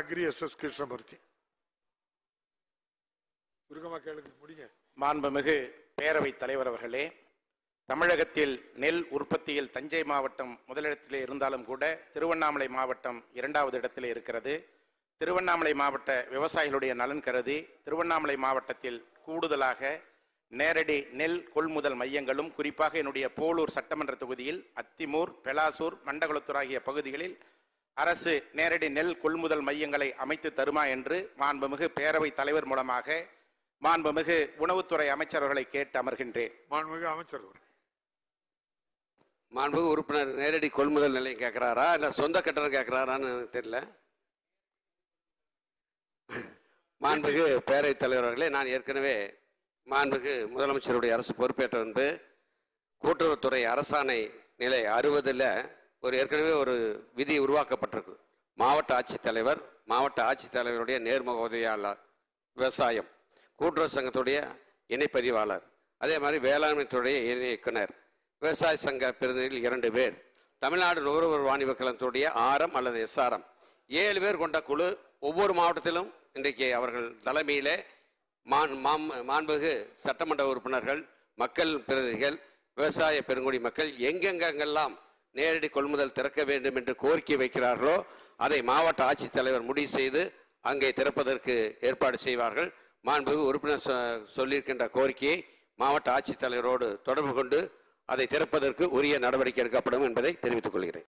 Agri S S Krishnamurthy சுருக்கமா கேளுங்க முடிங்க மாண்புமிகு பேரவைத் தலைவர் அவர்களே தமிழகத்தில் நெல் உற்பத்தியில் தஞ்சை மாவட்டம் முதலிடத்திலே இருந்தாலும் கூட திருவண்ணாமலை மாவட்டம் இரண்டாவது இடத்திலே இருக்கிறது திருவண்ணாமலை மாவட்ட விவசாயிகளுடைய நலன் கருதி திருவண்ணாமலை மாவட்டத்தில் கூடுதலாக நேரடி நெல் கொள்முதல் மையங்களும் குறிப்பாக என்னுடைய போலூர் சட்டமன்ற தொகுதியில் அத்திமூர் பெலாசூர் மண்டகுளத்தூர் ஆகிய பகுதிகளில் அரசு நேரடி நெல் கொள்முதல் மையங்களை அமைத்து தருமா என்று மாண்புமிகு பேரவைத் தலைவர் மூலமாக மாண்புமிகு உணவுத்துறை அமைச்சர் அவர்களை கேட்டு அமர்கின்றேன் மாண்புமிகு அமைச்சர் அவர்கள். மாண்புமிகு உறுப்பினர் நேரடி கொள்முதல் நிலையம் கேட்குறாரா இல்லை சொந்த கட்டணம் கேட்குறாரான்னு எனக்கு தெரியல மாண்புமிகு பேரவைத் தலைவர் அவர்களே நான் ஏற்கனவே மாண்புமிகு முதலமைச்சருடைய அரசு பொறுப்பேற்ற வந்து கூட்டுறவுத்துறை அரசாணை நிலை அறுபதில் ஒரு ஏற்கனவே ஒரு விதி உருவாக்கப்பட்டிருக்கு மாவட்ட ஆட்சித்தலைவர் மாவட்ட ஆட்சித்தலைவருடைய நேர்முக உதவியாளர் விவசாயம் கூட்டுறவு சங்கத்துடைய இணைப்பதிவாளர் அதே மாதிரி வேளாண்மை துறைய இணை இயக்குனர் விவசாய சங்க பிரதிநிதிகள் இரண்டு பேர் தமிழ்நாடு நுகர்வோர் வாணிப கழகத்துடைய ஆரம் அல்லது எஸ்ஆர்எம் ஏழு பேர் கொண்ட குழு ஒவ்வொரு மாவட்டத்திலும் இன்றைக்கு அவர்கள் தலைமையிலே மான் மாம் மாண்புகு சட்டமன்ற உறுப்பினர்கள் மக்கள் பிரதிநிதிகள் விவசாய பெருங்குடி மக்கள் எங்கெங்கெங்கெல்லாம் நேரடி கொள்முதல் திறக்க வேண்டும் என்று கோரிக்கை வைக்கிறார்களோ அதை மாவட்ட ஆட்சித்தலைவர் முடிவு செய்து அங்கே திறப்பதற்கு ஏற்பாடு செய்வார்கள் மாண்புகு உறுப்பினர் சொ- சொல்லியிருக்கின்ற கோரிக்கையை மாவட்ட ஆட்சித்தலைவரோடு தொடர்பு கொண்டு அதை திறப்பதற்கு உரிய நடவடிக்கை எடுக்கப்படும் என்பதை தெரிவித்துக் கொள்கிறேன்